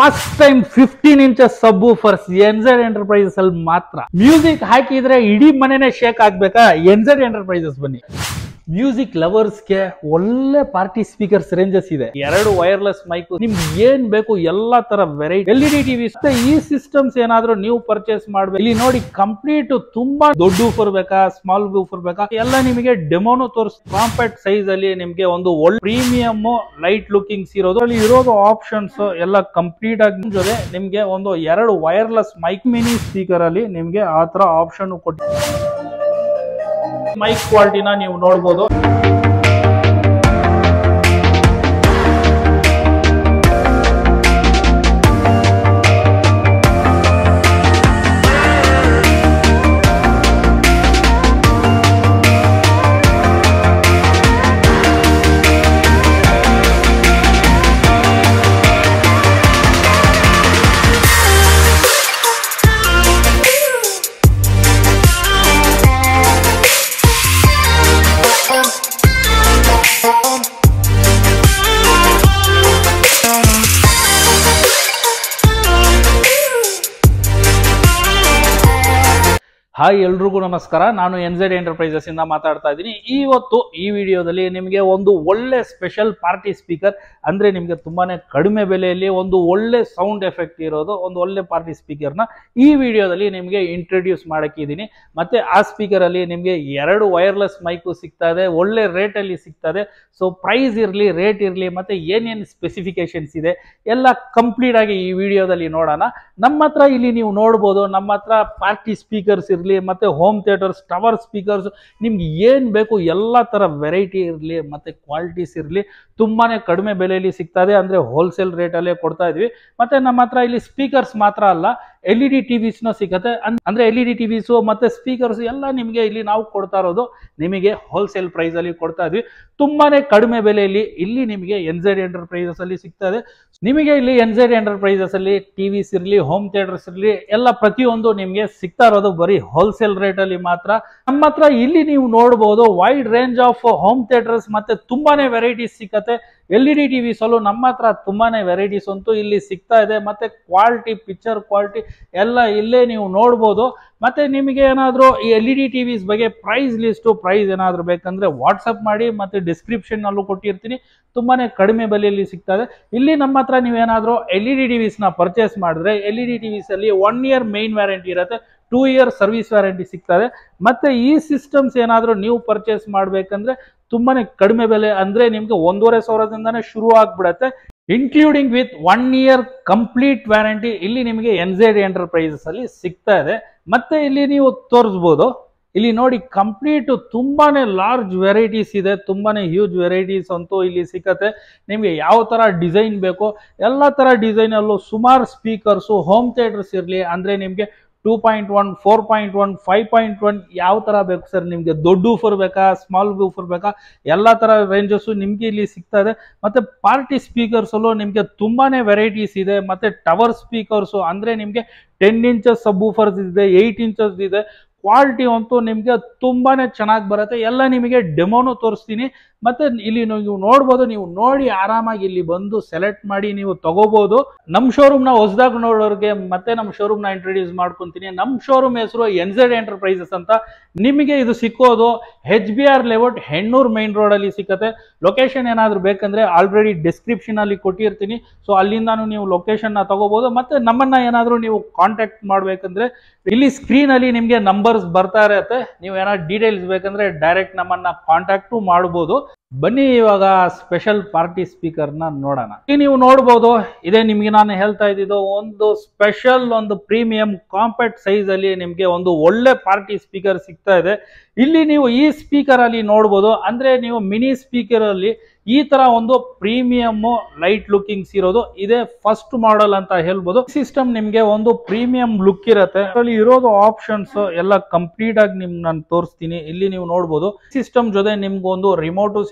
first time fifteen inches subwoofers NZ Enterprises ಅಲ್ಲಿ ಮಾತ್ರ music ಹಾಕಿದ್ರೆ ಇಡೀ ಮನೆನೇ ಶೇಕ್ ಆಗ್ಬೇಕಾ ಎನ್ಝೆಡ್ ಎಂಟರ್ಪ್ರೈಸಸ್ ಬನ್ನಿ ಮ್ಯೂಸಿಕ್ ಲವರ್ಸ್ಗೆ ಒಳ್ಳೆ ಪಾರ್ಟಿ ಸ್ಪೀಕರ್ಸ್ ರೇಂಜಸ್ ಇದೆ ಎರಡು ವೈರ್ಲೆಸ್ ಮೈಕ್ ನಿಮ್ಗೆ ಏನ್ ಬೇಕು ಎಲ್ಲಾ ತರ variety L E D TV ಈ ಸಿಸ್ಟಮ್ಸ್ ಏನಾದ್ರೂ ನೀವು ಪರ್ಚೇಸ್ ಮಾಡ್ಬೇಕು ಇಲ್ಲಿ ನೋಡಿ ಕಂಪ್ಲೀಟ್ ತುಂಬಾ ದೊಡ್ಡ ಊಫರ್ ಬೇಕಾ ಸ್ಮಾಲ್ ಊಫರ್ ಬೇಕಾ ಎಲ್ಲ ನಿಮಗೆ ಡೆಮೋನು ತೋರಿಸ್ ಕಾಂಪ್ಯಾಕ್ಟ್ ಸೈಜ್ ಅಲ್ಲಿ ನಿಮ್ಗೆ ಒಂದು ಒಳ್ಳೆ ಪ್ರೀಮಿಯಮ್ ಲೈಟ್ ಲುಕಿಂಗ್ಸ್ ಇರೋದು ಅಲ್ಲಿ ಇರೋದು ಆಪ್ಷನ್ಸ್ ಎಲ್ಲ ಕಂಪ್ಲೀಟ್ ಆಗಿ ಜೊತೆ ನಿಮ್ಗೆ ಒಂದು ಎರಡು ವೈರ್ಲೆಸ್ ಮೈಕ್ ಮಿನಿ ಸ್ಪೀಕರ್ ಅಲ್ಲಿ ನಿಮ್ಗೆ ಆ ತರ ಆಪ್ಷನ್ ಕೊಟ್ಟು ಮೈಕ್ ಕ್ವಾಲಿಟಿನ ನೀವು ನೋಡ್ಬೋದು ಹಾಯ್ ಎಲ್ರಿಗೂ ನಮಸ್ಕಾರ ನಾನು ಎನ್ ಝೆಡ್ ಎಂಟರ್ಪ್ರೈಸಸ್ ಇಂದ ಮಾತಾಡ್ತಾ ಇದ್ದೀನಿ ಇವತ್ತು ಈ ವಿಡಿಯೋದಲ್ಲಿ ನಿಮಗೆ ಒಂದು ಒಳ್ಳೆ ಸ್ಪೆಷಲ್ ಪಾರ್ಟಿ ಸ್ಪೀಕರ್ ಅಂದ್ರೆ ನಿಮಗೆ ತುಂಬಾನೇ ಕಡಿಮೆ ಬೆಲೆಯಲ್ಲಿ ಒಂದು ಒಳ್ಳೆ ಸೌಂಡ್ ಎಫೆಕ್ಟ್ ಇರೋದು ಒಂದು ಒಳ್ಳೆ ಪಾರ್ಟಿ ಸ್ಪೀಕರ್ನ ಈ ವಿಡಿಯೋದಲ್ಲಿ ನಿಮಗೆ ಇಂಟ್ರೊಡ್ಯೂಸ್ ಮಾಡಕ್ಕಿದ್ದೀನಿ ಮತ್ತೆ ಆ ಸ್ಪೀಕರ್ ಅಲ್ಲಿ ನಿಮಗೆ ಎರಡು ವೈರ್ಲೆಸ್ ಮೈಕು ಸಿಗ್ತಾ ಇದೆ ಒಳ್ಳೆ ರೇಟಲ್ಲಿ ಸಿಗ್ತಾ ಇದೆ ಸೊ ಪ್ರೈಸ್ ಇರಲಿ ರೇಟ್ ಇರಲಿ ಮತ್ತೆ ಏನೇನು ಸ್ಪೆಸಿಫಿಕೇಶನ್ಸ್ ಇದೆ ಎಲ್ಲ ಕಂಪ್ಲೀಟ್ ಆಗಿ ಈ ವಿಡಿಯೋದಲ್ಲಿ ನೋಡೋಣ ನಮ್ಮ ಹತ್ರ ಇಲ್ಲಿ ನೀವು ನೋಡ್ಬೋದು ನಮ್ಮ ಹತ್ರ ಪಾರ್ಟಿ ಸ್ಪೀಕರ್ಸ್ ಇರಲಿ ಮತ್ತೆ ಹೋಮ್ ಥಿಯೇಟರ್ಸ್ ಟವರ್ ಸ್ಪೀಕರ್ಸ್ ನಿಮ್ಗೆ ಏನು ಬೇಕು ಎಲ್ಲ ಥರ ವೆರೈಟಿ ಇರಲಿ ಮತ್ತೆ ಕ್ವಾಲಿಟೀಸ್ ಇರಲಿ ತುಂಬಾನೇ ಕಡಿಮೆ ಬೆಲೆಯಲ್ಲಿ ಸಿಗ್ತಾ ಇದೆ ಅಂದರೆ ಹೋಲ್ಸೇಲ್ ರೇಟಲ್ಲೇ ಕೊಡ್ತಾ ಇದ್ವಿ ಮತ್ತೆ ನಮ್ಮ ಹತ್ರ ಇಲ್ಲಿ ಸ್ಪೀಕರ್ಸ್ ಮಾತ್ರ ಅಲ್ಲ ಎಲ್ ಇ ಡಿ ಟಿವಿಸ್ನ ಸಿಗುತ್ತೆ ಅನ್- ಅಂದ್ರೆ ಎಲ್ ಇ ಡಿ ಟಿವಿಸು ಮತ್ತೆ ಸ್ಪೀಕರ್ಸ್ ಎಲ್ಲ ನಿಮಗೆ ಇಲ್ಲಿ ನಾವು ಕೊಡ್ತಾ ಇರೋದು ನಿಮಗೆ ಹೋಲ್ಸೇಲ್ ಪ್ರೈಸ್ ಅಲ್ಲಿ ಕೊಡ್ತಾ ಇದ್ವಿ ತುಂಬಾನೇ ಕಡಿಮೆ ಬೆಲೆಯಲ್ಲಿ ಇಲ್ಲಿ ನಿಮಗೆ ಎನ್ ಝೆಡ್ ಎಂಟರ್ಪ್ರೈಸಸ್ ಅಲ್ಲಿ ಸಿಗ್ತಾ ಇದೆ ನಿಮಗೆ ಇಲ್ಲಿ ಎನ್ ಝೆಡ್ ಎಂಟರ್ಪ್ರೈಸಸ್ ಅಲ್ಲಿ ಟಿವಿಸ್ ಇರಲಿ ಹೋಮ್ ಥಿಯೇಟರ್ಸ್ ಇರಲಿ ಎಲ್ಲ ಪ್ರತಿಯೊಂದು ನಿಮಗೆ ಸಿಗ್ತಾ ಇರೋದು ಬರೀ ಹೋಲ್ಸೇಲ್ ರೇಟ್ ಅಲ್ಲಿ ಮಾತ್ರ ನಮ್ಮ ಹತ್ರ ಇಲ್ಲಿ ನೀವು ನೋಡಬಹುದು wide range of home theatres ಮತ್ತೆ ತುಂಬಾನೇ ವೆರೈಟೀಸ್ ಸಿಕ್ಕತ್ತೆ ಎಲ್ ಇ ಡಿ ಟಿವಿಸ್ ಅಲ್ಲೂ ನಮ್ಮ ಹತ್ರ ತುಂಬಾನೇ ವೆರೈಟೀಸ್ ಅಂತೂ ಇಲ್ಲಿ ಸಿಗ್ತಾ ಇದೆ ಮತ್ತೆ ಕ್ವಾಲಿಟಿ ಪಿಕ್ಚರ್ ಕ್ವಾಲಿಟಿ ಎಲ್ಲ ಇಲ್ಲೇ ನೀವು ನೋಡ್ಬೋದು ಮತ್ತೆ ನಿಮಗೆ ಏನಾದರೂ ಈ ಎಲ್ ಇ ಡಿ ಟಿವಿಸ್ ಬಗ್ಗೆ ಪ್ರೈಸ್ ಲಿಸ್ಟು ಪ್ರೈಸ್ ಏನಾದರೂ ಬೇಕಂದ್ರೆ ವಾಟ್ಸಪ್ ಮಾಡಿ ಮತ್ತೆ ಡಿಸ್ಕ್ರಿಪ್ಷನ್ ಅಲ್ಲೂ ಕೊಟ್ಟಿರ್ತೀನಿ ತುಂಬಾನೇ ಕಡಿಮೆ ಬೆಲೆಯಲ್ಲಿ ಸಿಗ್ತಾ ಇದೆ ಇಲ್ಲಿ ನಮ್ಮ ಹತ್ರ ನೀವೇನಾದರೂ ಎಲ್ ಇ ಡಿ ಟಿವಿಸ್ನ ಪರ್ಚೇಸ್ ಮಾಡಿದ್ರೆ ಎಲ್ ಇ ಡಿ ಟಿವಿಸ್ ಅಲ್ಲಿ ಒನ್ ಇಯರ್ ಮೈನ್ ವ್ಯಾರಂಟಿ ಇರುತ್ತೆ ಟೂ ಇಯರ್ ಸರ್ವಿಸ್ ವ್ಯಾರಂಟಿ ಸಿಗ್ತದೆ ಮತ್ತೆ ಈ ಸಿಸ್ಟಮ್ಸ್ ಏನಾದರೂ ನೀವು ಪರ್ಚೇಸ್ ಮಾಡಬೇಕಂದ್ರೆ ತುಂಬಾನೇ ಕಡಿಮೆ ಬೆಲೆ ಅಂದ್ರೆ ನಿಮ್ಗೆ ಒಂದೂವರೆ ಸಾವಿರದಿಂದಾನೇ ಶುರು ಆಗ್ಬಿಡತ್ತೆ including with one year complete warranty ಇಲ್ಲಿ ನಿಮಗೆ ಎನ್ ಝೆಡ್ ಎಂಟರ್ಪ್ರೈಸಸ್ ಅಲ್ಲಿ ಸಿಗ್ತಾ ಇದೆ ಮತ್ತೆ ಇಲ್ಲಿ ನೀವು ತೋರಿಸ್ಬೋದು ಇಲ್ಲಿ ನೋಡಿ ಕಂಪ್ಲೀಟ್ ತುಂಬಾನೇ ಲಾರ್ಜ್ ವೆರೈಟೀಸ್ ಇದೆ ತುಂಬಾನೇ ಹ್ಯೂಜ್ ವೆರೈಟೀಸ್ ಅಂತೂ ಇಲ್ಲಿ ಸಿಕ್ಕತ್ತೆ ನಿಮಗೆ ಯಾವ ತರ ಡಿಸೈನ್ ಬೇಕೋ ಎಲ್ಲ ತರ ಡಿಸೈನ್ ಅಲ್ಲೂ ಸುಮಾರು ಸ್ಪೀಕರ್ಸು ಹೋಮ್ ಥಿಯೇಟರ್ಸ್ ಇರಲಿ ಅಂದ್ರೆ ನಿಮಗೆ two point one four point one five point one ಯಾವ ತರ ಬೇಕು ಸರ್ ನಿಮಗೆ ದೊಡ್ಡ ಊಫರ್ ಬೇಕಾ ಸ್ಮಾಲ್ ಊಫರ್ ಬೇಕಾ ಎಲ್ಲ ತರ ರೇಂಜಸ್ಸು ನಿಮಗೆ ಇಲ್ಲಿ ಸಿಗ್ತಾ ಇದೆ ಮತ್ತೆ ಪಾರ್ಟಿ ಸ್ಪೀಕರ್ಸ್ ಅಲ್ಲೂ ನಿಮಗೆ ತುಂಬಾನೇ ವೆರೈಟೀಸ್ ಇದೆ ಮತ್ತೆ ಟವರ್ ಸ್ಪೀಕರ್ಸು ಅಂದ್ರೆ ನಿಮಗೆ ಟೆನ್ ಇಂಚಸ್ ಸಬ್ ಊಫರ್ಸ್ ಇದೆ ಏಯ್ಟ್ ಇಂಚಸ್ ಇದೆ ಕ್ವಾಲಿಟಿ ಅಂತೂ ನಿಮಗೆ ತುಂಬಾನೇ ಚೆನ್ನಾಗಿ ಬರುತ್ತೆ ಎಲ್ಲ ನಿಮಗೆ ಡೆಮೋನು ತೋರಿಸ್ತೀನಿ ಮತ್ತೆ ಇಲ್ಲಿ ನೀವು ನೋಡ್ಬೋದು ನೀವು ನೋಡಿ ಆರಾಮಾಗಿ ಇಲ್ಲಿ ಬಂದು ಸೆಲೆಕ್ಟ್ ಮಾಡಿ ನೀವು ತಗೋಬಹುದು ನಮ್ಮ ಶೋರೂಮ್ ನ ಹೊಸದಾಗಿ ನೋಡೋರಿಗೆ ಮತ್ತೆ ನಮ್ಮ ಶೋರೂಮ್ ನ ಇಂಟ್ರೊಡ್ಯೂಸ್ ಮಾಡ್ಕೊಂತೀನಿ ನಮ್ಮ ಶೋರೂಮ್ ಹೆಸರು ಎನ್ ಝೆಡ್ ಎಂಟರ್ಪ್ರೈಸಸ್ ಅಂತ ನಿಮಗೆ ಇದು ಸಿಕ್ಕೋದು ಹೆಚ್ ಬಿ ಆರ್ ಲೆಔಟ್ ಹೆಣ್ಣೂರ್ ಮೈನ್ ರೋಡ್ ಅಲ್ಲಿ ಸಿಕ್ಕತ್ತೆ ಲೊಕೇಶನ್ ಏನಾದ್ರು ಬೇಕಂದ್ರೆ ಆಲ್ರೆಡಿ ಡಿಸ್ಕ್ರಿಪ್ಷನ್ ಅಲ್ಲಿ ಕೊಟ್ಟಿರ್ತೀನಿ ಸೊ ಅಲ್ಲಿಂದಾನು ನೀವು ಲೊಕೇಶನ್ ನ ತಗೋಬಹುದು ಮತ್ತೆ ನಮ್ಮನ್ನ ಏನಾದ್ರು ನೀವು ಕಾಂಟ್ಯಾಕ್ಟ್ ಮಾಡ್ಬೇಕಂದ್ರೆ ಇಲ್ಲಿ ಸ್ಕ್ರೀನ್ ಅಲ್ಲಿ ನಿಮ್ಗೆ ನಂಬರ್ಸ್ ಬರ್ತಾ ಇರತ್ತೆ ನೀವು ಏನಾದ್ರು ಡೀಟೇಲ್ಸ್ ಬೇಕಂದ್ರೆ ಡೈರೆಕ್ಟ್ ನಮ್ಮನ್ನ ಕಾಂಟ್ಯಾಕ್ಟು ಮಾಡಬಹುದು ಬನ್ನಿ ಇವಾಗ ಸ್ಪೆಷಲ್ ಪಾರ್ಟಿ ಸ್ಪೀಕರ್ ನ ನೋಡೋಣ ಇಲ್ಲಿ ನೀವು ನೋಡ್ಬೋದು ಇದೇ ನಿಮ್ಗೆ ನಾನು ಹೇಳ್ತಾ ಇದ್ದಿದ್ದು ಒಂದು ಸ್ಪೆಷಲ್ ಒಂದು ಪ್ರೀಮಿಯಂ ಕಾಂಪ್ಯಾಕ್ಟ್ ಸೈಜ್ ಅಲ್ಲಿ ನಿಮ್ಗೆ ಒಂದು ಒಳ್ಳೆ ಪಾರ್ಟಿ ಸ್ಪೀಕರ್ ಸಿಗ್ತಾ ಇದೆ ಇಲ್ಲಿ ನೀವು ಈ ಸ್ಪೀಕರ್ ಅಲ್ಲಿ ನೋಡ್ಬೋದು ಅಂದ್ರೆ ನೀವು ಮಿನಿ ಸ್ಪೀಕರ್ ಅಲ್ಲಿ ಈ ತರ ಒಂದು ಪ್ರೀಮಿಯಂ ಲೈಟ್ ಲುಕಿಂಗ್ಸ್ ಇರೋದು ಇದೇ ಫಸ್ಟ್ ಮಾಡೆಲ್ ಅಂತ ಹೇಳ್ಬೋದು ಸಿಸ್ಟಮ್ ನಿಮ್ಗೆ ಒಂದು ಪ್ರೀಮಿಯಂ ಲುಕ್ ಇರುತ್ತೆ ಅದರಲ್ಲಿ ಇರೋದು ಆಪ್ಷನ್ಸ್ ಎಲ್ಲ ಕಂಪ್ಲೀಟ್ ಆಗಿ ನಿಮ್ ನಾನು ತೋರಿಸ್ತೀನಿ ಇಲ್ಲಿ ನೀವು ನೋಡ್ಬೋದು ಸಿಸ್ಟಮ್ ಜೊತೆ ನಿಮ್ಗೆ ಒಂದು ರಿಮೋಟು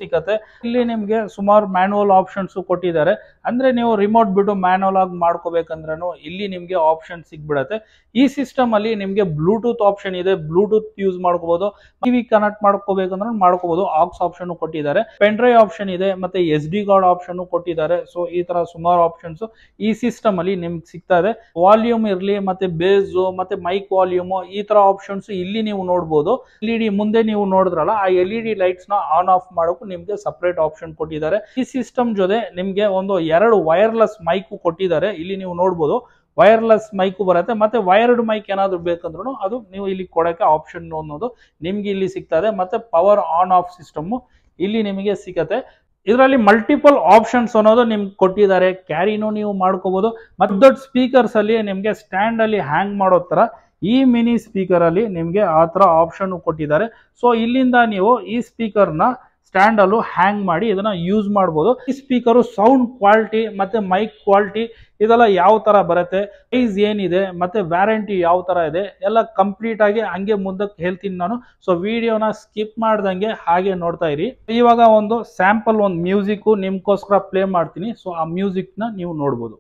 ಸಿಕ್ಕತ್ತೆ ಇಲ್ಲಿ ನಿಮ್ಗೆ ಸುಮಾರು ಮ್ಯಾನುವಲ್ ಆಪ್ಷನ್ಸ್ ಕೊಟ್ಟಿದ್ದಾರೆ ಅಂದ್ರೆ ನೀವು ರಿಮೋಟ್ ಬಿಟ್ಟು ಮ್ಯಾನುವಲ್ ಆಗಿ ಮಾಡ್ಕೋಬೇಕಂದ್ರೂ ಇಲ್ಲಿ ನಿಮ್ಗೆ ಆಪ್ಷನ್ ಸಿಗ್ಬಿಡತ್ತೆ ಈ ಸಿಸ್ಟಮ್ ಅಲ್ಲಿ ನಿಮ್ಗೆ ಬ್ಲೂಟೂತ್ ಆಪ್ಷನ್ ಇದೆ ಬ್ಲೂಟೂತ್ ಯೂಸ್ ಮಾಡ್ಕೋಬಹುದು ಟಿವಿ ಕನೆಕ್ಟ್ ಮಾಡ್ಕೋಬೇಕಂದ್ರೆ ಮಾಡ್ಕೋಬಹುದು ಆಕ್ಸ್ ಆಪ್ಷನ್ ಕೊಟ್ಟಿದ್ದಾರೆ ಪೆನ್ ಡ್ರೈವ್ ಆಪ್ಷನ್ ಇದೆ ಮತ್ತೆ ಎಸ್ ಡಿ ಕಾರ್ಡ್ ಆಪ್ಷನ್ ಕೊಟ್ಟಿದ್ದಾರೆ ಸೊ ಈ ತರ ಸುಮಾರು ಆಪ್ಷನ್ಸ್ ಈ ಸಿಸ್ಟಮ್ ಅಲ್ಲಿ ನಿಮ್ಗೆ ಸಿಗ್ತಾ ಇದೆ ವಾಲ್ಯೂಮ್ ಇರಲಿ ಮತ್ತೆ ಬೇಸ್ ಮತ್ತೆ ಮೈಕ್ ವಾಲ್ಯೂಮ್ ಈ ತರ ಆಪ್ಷನ್ಸ್ ಇಲ್ಲಿ ನೀವು ನೋಡಬಹುದು ಎಲ್ ಇ ಡಿ ಮುಂದೆ ನೀವು ನೋಡಿದ್ರಲ್ಲ ಆ ಎಲ್ ಇ ಡಿ ಲೈಟ್ಸ್ ನ ಆನ್ ಆಫ್ ಮಾಡೋಕ್ಕೂ ನಿಮ್ಗೆ ಸಪರೇಟ್ ಆಪ್ಷನ್ ಕೊಟ್ಟಿದ್ದಾರೆ ಈ ಸಿಸ್ಟಮ್ ಜೊತೆ ನಿಮ್ಗೆ ಒಂದು ಎರಡು ವೈರ್ಲೆಸ್ ಮೈಕ್ ಕೊಟ್ಟಿದ್ದಾರೆ ಇಲ್ಲಿ ನೀವು ನೋಡಬಹುದು ವೈರ್ಲೆಸ್ ಮೈಕು ಬರುತ್ತೆ ಮತ್ತೆ ವೈರ್ಡ್ ಮೈಕ್ ಏನಾದ್ರು ಬೇಕಂದ್ರೂ ಅದು ನೀವು ಇಲ್ಲಿ ಕೊಡಕ್ಕೆ ಆಪ್ಷನ್ ಅನ್ನೋದು ನಿಮ್ಗೆ ಇಲ್ಲಿ ಸಿಗ್ತದೆ ಮತ್ತೆ ಪವರ್ ಆನ್ ಆಫ್ ಸಿಸ್ಟಮ್ ಇಲ್ಲಿ ನಿಮಗೆ ಸಿಗತ್ತೆ ಇದರಲ್ಲಿ ಮಲ್ಟಿಪಲ್ ಆಪ್ಷನ್ಸ್ ಅನ್ನೋದು ನಿಮ್ಗೆ ಕೊಟ್ಟಿದ್ದಾರೆ ಕ್ಯಾರಿನೂ ನೀವು ಮಾಡ್ಕೋಬಹುದು ಮತ್ತೆ ದೊಡ್ಡ ಸ್ಪೀಕರ್ಸ್ ಅಲ್ಲಿ ನಿಮ್ಗೆ ಸ್ಟ್ಯಾಂಡ್ ಅಲ್ಲಿ ಹ್ಯಾಂಗ್ ಮಾಡೋ ತರ ಈ ಮಿನಿ ಸ್ಪೀಕರ್ ಅಲ್ಲಿ ನಿಮ್ಗೆ ಆ ತರ ಆಪ್ಷನ್ ಕೊಟ್ಟಿದ್ದಾರೆ ಸೊ ಇಲ್ಲಿಂದ ನೀವು ಈ ಸ್ಪೀಕರ್ನ ಸ್ಟ್ಯಾಂಡ್ ಅಲ್ಲೂ ಹ್ಯಾಂಗ್ ಮಾಡಿ ಇದನ್ನ ಯೂಸ್ ಮಾಡ್ಬೋದು ಈ ಸ್ಪೀಕರು ಸೌಂಡ್ ಕ್ವಾಲಿಟಿ ಮತ್ತೆ ಮೈಕ್ ಕ್ವಾಲಿಟಿ ಇದೆಲ್ಲ ಯಾವ ತರ ಬರುತ್ತೆ ಪ್ರೈಸ್ ಏನಿದೆ ಮತ್ತೆ ವ್ಯಾರಂಟಿ ಯಾವ ತರ ಇದೆ ಎಲ್ಲ ಕಂಪ್ಲೀಟ್ ಆಗಿ ಹಂಗೆ ಮುಂದಕ್ಕೆ ಹೇಳ್ತೀನಿ ನಾನು ಸೊ ವಿಡಿಯೋನ ಸ್ಕಿಪ್ ಮಾಡ್ದಂಗೆ ಹಾಗೆ ನೋಡ್ತಾ ಇರಿ ಇವಾಗ ಒಂದು ಸ್ಯಾಂಪಲ್ ಒಂದು ಮ್ಯೂಸಿಕ್ ನಿಮ್ಗೋಸ್ಕರ ಪ್ಲೇ ಮಾಡ್ತೀನಿ ಸೊ ಆ ಮ್ಯೂಸಿಕ್ ನ ನೀವು ನೋಡ್ಬೋದು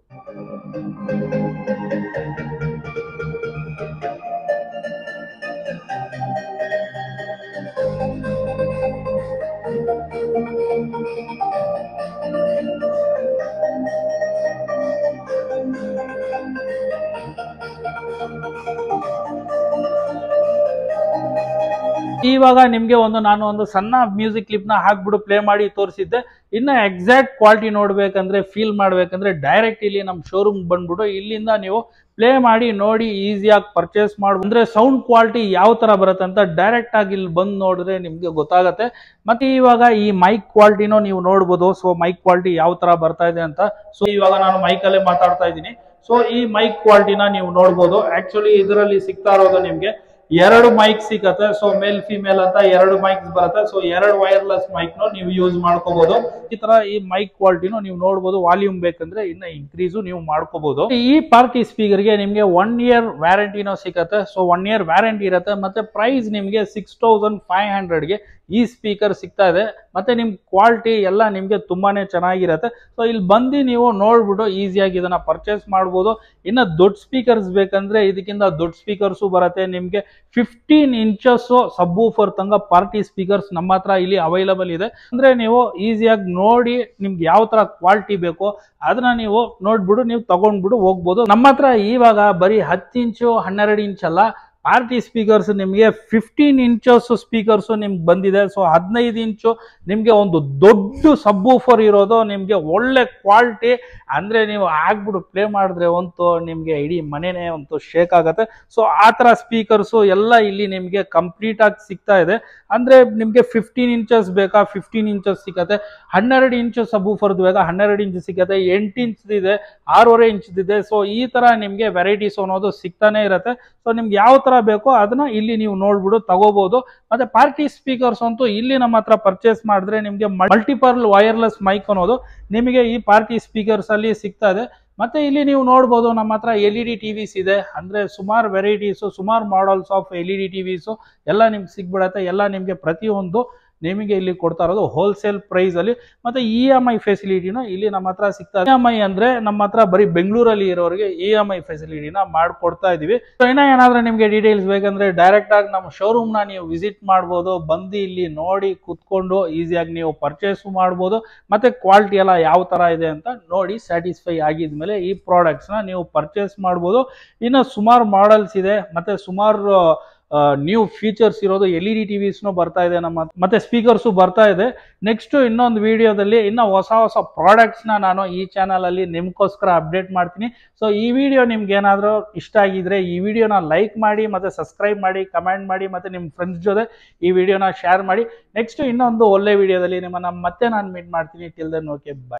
ಇವಾಗ ನಿಮ್ಗೆ ಒಂದು ನಾನು ಒಂದು ಸಣ್ಣ ಮ್ಯೂಸಿಕ್ ಕ್ಲಿಪ್ ನ ಹಾಕ್ಬಿಟ್ಟು ಪ್ಲೇ ಮಾಡಿ ತೋರಿಸಿದ್ದೆ ಇನ್ನ ಎಕ್ಸಾಕ್ಟ್ ಕ್ವಾಲಿಟಿ ನೋಡ್ಬೇಕಂದ್ರೆ ಫೀಲ್ ಮಾಡ್ಬೇಕಂದ್ರೆ ಡೈರೆಕ್ಟ್ ಇಲ್ಲಿ ನಮ್ಮ ಶೋರೂಮ್ ಬಂದ್ಬಿಟ್ಟು ಇಲ್ಲಿಂದ ನೀವು ಪ್ಲೇ ಮಾಡಿ ನೋಡಿ ಈಸಿಯಾಗಿ ಪರ್ಚೇಸ್ ಮಾಡಿ ಅಂದ್ರೆ ಸೌಂಡ್ ಕ್ವಾಲಿಟಿ ಯಾವ ತರ ಬರುತ್ತೆ ಅಂತ ಡೈರೆಕ್ಟ್ ಆಗಿ ಇಲ್ಲಿ ಬಂದು ನೋಡಿದ್ರೆ ನಿಮ್ಗೆ ಗೊತ್ತಾಗತ್ತೆ ಮತ್ತೆ ಇವಾಗ ಈ ಮೈಕ್ ಕ್ವಾಲಿಟಿನೂ ನೀವು ನೋಡ್ಬೋದು ಸೊ ಮೈಕ್ ಕ್ವಾಲಿಟಿ ಯಾವ ತರ ಬರ್ತಾ ಇದೆ ಅಂತ ಸೊ ಇವಾಗ ನಾನು ಮೈಕ್ ಅಲ್ಲೇ ಮಾತಾಡ್ತಾ ಇದ್ದೀನಿ ಸೊ ಈ ಮೈಕ್ ಕ್ವಾಲಿಟಿನ ನೀವು ನೋಡ್ಬೋದು ಆಕ್ಚುಲಿ ಇದರಲ್ಲಿ ಸಿಗ್ತಾ ಇರೋದು ನಿಮ್ಗೆ ಎರಡು ಮೈಕ್ ಸಿಗತ್ತೆ ಸೊ ಮೇಲ್ ಫಿಮೇಲ್ ಅಂತ ಎರಡು ಮೈಕ್ಸ್ ಬರುತ್ತೆ ಸೊ ಎರಡು ವೈರ್ಲೆಸ್ ಮೈಕ್ ನು ನೀವು ಯೂಸ್ ಮಾಡ್ಕೋಬಹುದು ಈ ತರ ಈ ಮೈಕ್ ಕ್ವಾಲಿಟಿನು ನೀವು ನೋಡಬಹುದು ವಾಲ್ಯೂಮ್ ಬೇಕಂದ್ರೆ ಇನ್ನ ಇನ್ಕ್ರೀಸು ನೀವು ಮಾಡ್ಕೋಬಹುದು ಈ ಪಾರ್ಟಿ ಸ್ಪೀಕರ್ ಗೆ ನಿಮ್ಗೆ ಒನ್ ಇಯರ್ ವ್ಯಾರಂಟಿನೋ ಸಿಗತ್ತೆ ಸೊ ಒನ್ ಇಯರ್ ವ್ಯಾರಂಟಿ ಇರುತ್ತೆ ಮತ್ತೆ ಪ್ರೈಸ್ ನಿಮ್ಗೆ ಸಿಕ್ಸ್ ತೌಸಂಡ್ ಫೈವ್ ಹಂಡ್ರೆಡ್ಗೆ ಈ ಸ್ಪೀಕರ್ ಸಿಗ್ತಾ ಇದೆ ಮತ್ತೆ ನಿಮ್ ಕ್ವಾಲಿಟಿ ಎಲ್ಲ ನಿಮ್ಗೆ ತುಂಬಾನೇ ಚೆನ್ನಾಗಿರತ್ತೆ ಸೊ ಇಲ್ಲಿ ಬಂದು ನೀವು ನೋಡ್ಬಿಟ್ಟು ಈಸಿಯಾಗಿ ಇದನ್ನ ಪರ್ಚೇಸ್ ಮಾಡ್ಬೋದು ಇನ್ನು ದೊಡ್ಡ ಸ್ಪೀಕರ್ಸ್ ಬೇಕಂದ್ರೆ ಇದಕ್ಕಿಂತ ದೊಡ್ಡ ಸ್ಪೀಕರ್ಸು ಬರುತ್ತೆ ನಿಮ್ಗೆ ಫಿಫ್ಟೀನ್ ಇಂಚಸ್ ಸಬ್ ಫರ್ ತಂಗ ಪಾರ್ಟಿ ಸ್ಪೀಕರ್ಸ್ ನಮ್ಮ ಹತ್ರ ಇಲ್ಲಿ ಅವೈಲಬಲ್ ಇದೆ ಅಂದ್ರೆ ನೀವು ಈಸಿಯಾಗಿ ನೋಡಿ ನಿಮ್ಗೆ ಯಾವ ತರ ಕ್ವಾಲಿಟಿ ಬೇಕೋ ಅದನ್ನ ನೀವು ನೋಡ್ಬಿಟ್ಟು ನೀವು ತಗೊಂಡ್ಬಿಟ್ಟು ಹೋಗ್ಬೋದು ನಮ್ಮ ಹತ್ರ ಇವಾಗ ಬರೀ ಹತ್ತು ಇಂಚು ಹನ್ನೆರಡು ಇಂಚ್ ಅಲ್ಲ ಪಾರ್ಟಿ ಸ್ಪೀಕರ್ಸ್ ನಿಮಗೆ ಫಿಫ್ಟೀನ್ ಇಂಚಸ್ ಸ್ಪೀಕರ್ಸ್ ನಿಮ್ಗೆ ಬಂದಿದೆ ಸೊ ಹದಿನೈದು ಇಂಚು ನಿಮಗೆ ಒಂದು ದೊಡ್ಡ ಸಬ್ಬೂಫರ್ ಇರೋದು ನಿಮಗೆ ಒಳ್ಳೆ ಕ್ವಾಲಿಟಿ ಅಂದರೆ ನೀವು ಆಗ್ಬಿಟ್ಟು ಪ್ಲೇ ಮಾಡಿದ್ರೆ ಅಂತೂ ನಿಮಗೆ ಇಡೀ ಮನೆನೇ ಅಂತೂ ಶೇಕ್ ಆಗುತ್ತೆ ಸೊ ಆ ಥರ ಸ್ಪೀಕರ್ಸು ಎಲ್ಲ ಇಲ್ಲಿ ನಿಮಗೆ ಕಂಪ್ಲೀಟಾಗಿ ಸಿಗ್ತಾ ಇದೆ ಅಂದರೆ ನಿಮಗೆ ಫಿಫ್ಟೀನ್ ಇಂಚಸ್ ಬೇಕಾ ಫಿಫ್ಟೀನ್ ಇಂಚಸ್ ಸಿಗತ್ತೆ ಹನ್ನೆರಡು ಇಂಚು ಸಬ್ಬೂಫರ್ದು ಬೇಕಾ ಹನ್ನೆರಡು ಇಂಚ್ ಸಿಗತ್ತೆ ಎಂಟು ಇಂಚ್ದಿದೆ ಆರೂವರೆ ಇಂಚ್ದಿದೆ ಸೊ ಈ ಥರ ನಿಮಗೆ ವೆರೈಟೀಸ್ ಅನ್ನೋದು ಸಿಗ್ತಾನೆ ಇರುತ್ತೆ ಸೊ ನಿಮ್ಗೆ ಯಾವ ತರ ಬೇಕೋ ಅದನ್ನ ಇಲ್ಲಿ ನೀವು ನೋಡ್ಬಿಟ್ಟು ತಗೋಬಹುದು ಮತ್ತೆ ಪಾರ್ಟಿ ಸ್ಪೀಕರ್ಸ್ ಅಂತೂ ಇಲ್ಲಿ ನಮ್ಮ ಹತ್ರ ಪರ್ಚೇಸ್ ಮಾಡಿದ್ರೆ ನಿಮಗೆ ಮಲ್ಟಿಪಲ್ ವೈರ್ಲೆಸ್ ಮೈಕ್ ಅನ್ನೋದು ನಿಮಗೆ ಈ ಪಾರ್ಟಿ ಸ್ಪೀಕರ್ಸ್ ಅಲ್ಲಿ ಸಿಗ್ತಾ ಇದೆ ಮತ್ತೆ ಇಲ್ಲಿ ನೀವು ನೋಡ್ಬೋದು ನಮ್ಮ ಹತ್ರ ಎಲ್ ಇ ಡಿ ಟಿವಿಸ್ ಇದೆ ಅಂದ್ರೆ ಸುಮಾರು ವೆರೈಟೀಸು ಸುಮಾರು models of L E D TVs ಎಲ್ಲ ನಿಮ್ಗೆ ಸಿಗ್ಬಿಡತ್ತೆ ಎಲ್ಲ ನಿಮಗೆ ಪ್ರತಿಯೊಂದು ನಿಮಗೆ ಇಲ್ಲಿ ಕೊಡ್ತಾ ಇರೋದು ಹೋಲ್ಸೇಲ್ ಪ್ರೈಸ್ ಅಲ್ಲಿ ಮತ್ತೆ ಇ ಎಮ್ ಐ ಫೆಸಿಲಿಟಿನ ಇಲ್ಲಿ ನಮ್ಮ ಹತ್ರ ಸಿಗ್ತಾ ಇ ಎಮ್ ಐ ಅಂದ್ರೆ ನಮ್ಮ ಹತ್ರ ಬರೀ ಬೆಂಗಳೂರಲ್ಲಿ ಇರೋರಿಗೆ ಇ ಎಮ್ ಐ ಫೆಸಿಲಿಟಿನ ಮಾಡ್ಕೊಡ್ತಾ ಇದೀವಿ ಸೊ ಇನ್ನ ಏನಾದ್ರೆ ನಿಮ್ಗೆ ಡೀಟೇಲ್ಸ್ ಬೇಕಂದ್ರೆ ಡೈರೆಕ್ಟ್ ಆಗಿ ನಮ್ಮ ಶೋರೂಮ್ ನ ನೀವು ವಿಸಿಟ್ ಮಾಡ್ಬೋದು ಬಂದು ಇಲ್ಲಿ ನೋಡಿ ಕುತ್ಕೊಂಡು ಈಸಿಯಾಗಿ ನೀವು ಪರ್ಚೇಸ್ ಮಾಡ್ಬೋದು ಮತ್ತೆ ಕ್ವಾಲಿಟಿ ಎಲ್ಲ ಯಾವ ತರ ಇದೆ ಅಂತ ನೋಡಿ ಸ್ಯಾಟಿಸ್ಫೈ ಆಗಿದ್ಮೇಲೆ ಈ ಪ್ರಾಡಕ್ಟ್ಸ್ ನ ನೀವು ಪರ್ಚೇಸ್ ಮಾಡ್ಬೋದು ಇನ್ನು ಸುಮಾರು ಮಾಡೆಲ್ಸ್ ಇದೆ ಮತ್ತೆ ಸುಮಾರು ನ್ಯೂ ಫೀಚರ್ಸ್ ಇರೋದು ಎಲ್ ಇ ಡಿ ಟಿವಿಸ್ನು ಬರ್ತಾ ಇದೆ ನಮ್ಮ ಮತ್ತೆ ಸ್ಪೀಕರ್ಸು ಬರ್ತಾ ಇದೆ ನೆಕ್ಸ್ಟ್ ಇನ್ನೊಂದು ವಿಡಿಯೋದಲ್ಲಿ ಇನ್ನು ಹೊಸ ಹೊಸ ಪ್ರಾಡಕ್ಟ್ಸ್ನ ನಾನು ಈ ಚಾನಲಲ್ಲಿ ನಿಮ್ಗೋಸ್ಕರ ಅಪ್ಡೇಟ್ ಮಾಡ್ತೀನಿ ಸೊ ಈ ವಿಡಿಯೋ ನಿಮ್ಗೆ ಏನಾದರೂ ಇಷ್ಟ ಆಗಿದ್ರೆ ಈ ವಿಡಿಯೋನ ಲೈಕ್ ಮಾಡಿ ಮತ್ತೆ ಸಬ್ಸ್ಕ್ರೈಬ್ ಮಾಡಿ ಕಮೆಂಟ್ ಮಾಡಿ ಮತ್ತೆ ನಿಮ್ಮ ಫ್ರೆಂಡ್ಸ್ ಜೊತೆ ಈ ವಿಡಿಯೋನ ಶೇರ್ ಮಾಡಿ ನೆಕ್ಸ್ಟ್ ಇನ್ನೊಂದು ಒಳ್ಳೆ ವಿಡಿಯೋದಲ್ಲಿ ನಿಮ್ಮನ್ನ ಮತ್ತೆ ನಾನು ಮೀಟ್ ಮಾಡ್ತೀನಿ ಟಿಲ್ ದೆನ್ ಓಕೆ ಬಾಯ್